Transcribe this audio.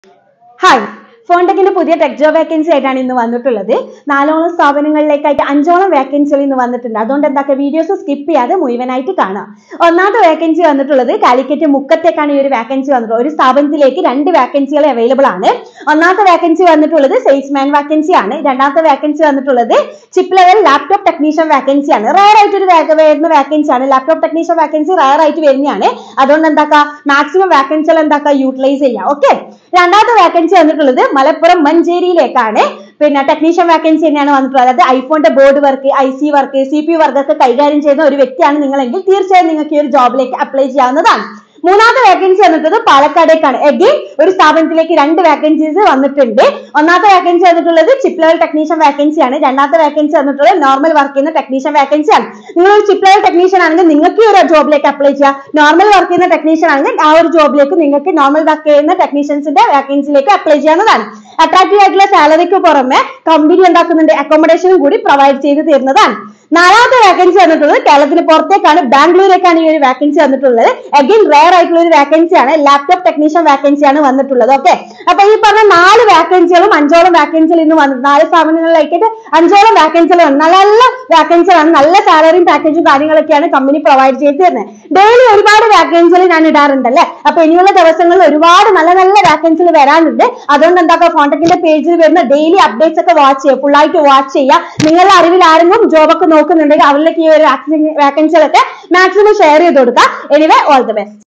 hi ഫോൺടെക്കിന്റെ പുതിയ tech job vacancy ആയിട്ടാണ് ഇന്ന് വന്നിട്ടുള്ളത് നാലോളം സ്ഥാപനങ്ങളിലേക്കായിട്ട് അഞ്ചോളം വേക്കൻസികൾ ഇന്ന് വന്നിട്ടുണ്ട് അതുകൊണ്ട് എന്താക്കുക വീഡിയോസ് സ്കിപ്പ് ചെയ്യാതെ മുഴുവനായിട്ട് കാണാം ഒന്നാമത്തെ വേക്കൻസി വന്നിട്ടുള്ളത് കാലിക്കറ്റ് മുക്കത്തേക്കാണ് ഈ ഒരു വേക്കൻസി വന്നിട്ടുള്ളത് ഒരു സ്ഥാപനത്തിലേക്ക് രണ്ട് വേക്കൻസികൾ അവൈലബിൾ ആണ് ഒന്നാമത്തെ വേക്കൻസി വന്നിട്ടുള്ളത് സെയിൽസ്മാൻ വേക്കൻസി ആണ് രണ്ടാമത്തെ വേക്കൻസി വന്നിട്ടുള്ളത് chip level laptop technician vacancy ആണ് റയർ ആയിട്ട് ഒരു വേഗ വരുന്ന വേക്കൻസി ആണ് ലാപ്ടോപ്പ് ടെക്നീഷ്യൻ വേക്കൻസി റയർ ആയിട്ട് വരുന്നതാണ് അതുകൊണ്ട് എന്താക്കുക മാക്സിമം വേക്കൻസികൾ എന്താക്കുക യൂട്ടിലൈസ് ചെയ്യാം ഓക്കെ രണ്ടാമത്തെ വേക്കൻസി വന്നിട്ടുള്ളത് മലപ്പുറം മഞ്ചേരിയിലേക്കാണ് പിന്നെ ടെക്നീഷ്യൻ വേക്കൻസി തന്നെയാണ് വന്നിട്ടുള്ളത് അതായത് ഐഫോണിന്റെ board work I C work C P work ഒക്കെ കൈകാര്യം ചെയ്യുന്ന ഒരു വ്യക്തിയാണ് നിങ്ങളെങ്കിൽ തീർച്ചയായും നിങ്ങൾക്ക് ഈ ഒരു ജോബിലേക്ക് അപ്ലൈ ചെയ്യാവുന്നതാണ് മൂന്നാമത്തെ വേക്കൻസി വന്നിട്ടുള്ളത് പാലക്കാടേക്കാണ് എഗെയിൻ ഒരു സ്ഥാപനത്തിലേക്ക് രണ്ട് വേക്കൻസീസ് വന്നിട്ടുണ്ട് ഒന്നാമത്തെ വേക്കൻസി വന്നിട്ടുള്ളത് ചിപ്പ് ലെവൽ ടെക്നീഷ്യൻ വേക്കൻസി ആണ് രണ്ടാമത്തെ വേക്കൻസി വന്നിട്ടുള്ളത് നോർമൽ വർക്ക് ചെയ്യുന്ന ടെക്നീഷ്യൻ വേക്കൻസി ആണ് നിങ്ങൾ ഒരു ചിപ്പ് ലെവൽ ടെക്നീഷ്യൻ ആണെങ്കിൽ നിങ്ങൾക്ക് ഈ ഒരു ജോബിലേക്ക് അപ്ലൈ ചെയ്യാം നോർമൽ വർക്ക് ചെയ്യുന്ന ടെക്നീഷ്യൻ ആണെങ്കിൽ ആ ഒരു ജോബിലേക്ക് നിങ്ങൾക്ക് നോർമൽ വർക്ക് ചെയ്യുന്ന ടെക്നീഷ്യൻസിന്റെ വേക്കൻസിയിലേക്ക് അപ്ലൈ ചെയ്യാവുന്നതാണ് അട്രാക്റ്റീവ് ആയിട്ടുള്ള സാലറിക്ക് പുറമെ കമ്പനി എന്താക്കുന്നുണ്ട് അക്കോമഡേഷനും കൂടി പ്രൊവൈഡ് ചെയ്ത് തരുന്നതാണ് നാലാമത്തെ വേക്കൻസി വന്നിട്ടുള്ളത് കേരളത്തിന് പുറത്തേക്കാണ് ബാംഗ്ലൂരേക്കാണ് ഈ ഒരു വേക്കൻസി വന്നിട്ടുള്ളത് അഗൈൻ റയർ ആയിട്ടുള്ള ഒരു വേക്കൻസിയാണ് ലാപ്ടോപ്പ് ടെക്നീഷ്യൻ വേക്കൻസിയാണ് വന്നിട്ടുള്ളത് ഓക്കെ അപ്പൊ ഈ പറഞ്ഞ നാല് വേക്കൻസികളും അഞ്ചോളം വേക്കൻസികൾ ഇന്ന് വന്നു നാല് സ്ഥാപനങ്ങളിലേക്കിട്ട് അഞ്ചോളം വേക്കൻസികൾ വന്നു നല്ല നല്ല വേക്കൻസികളാണ് നല്ല സാലറിയും പാക്കേജും കാര്യങ്ങളൊക്കെയാണ് കമ്പനി പ്രൊവൈഡ് ചെയ്ത് തരുന്നത് ഡെയിലി ഒരുപാട് വേക്കൻസികൾ ഞാൻ ഇടാറുണ്ട് അല്ലേ അപ്പൊ ഇനിയുള്ള ദിവസങ്ങളിൽ ഒരുപാട് നല്ല നല്ല വേക്കൻസികൾ വരാനുണ്ട് അതുകൊണ്ട് എന്താക്കുക കോൺടാക്ടിന്റെ പേജിൽ വരുന്ന ഡെയിലി അപ്ഡേറ്റ്സ് ഒക്കെ വാച്ച് ചെയ്യുക ഫുൾ ആയിട്ട് വാച്ച് ചെയ്യുക നിങ്ങളുടെ അറിവിൽ ആരെങ്കിലും ജോബ് ഒക്കെ നോക്കുന്നുണ്ടെങ്കിൽ അവരിലേക്ക് ഈ ഒരു വേക്കൻസികളൊക്കെ മാക്സിമം ഷെയർ ചെയ്ത് കൊടുക്കുക എനിവേ ഓൾ ദി ബെസ്റ്റ്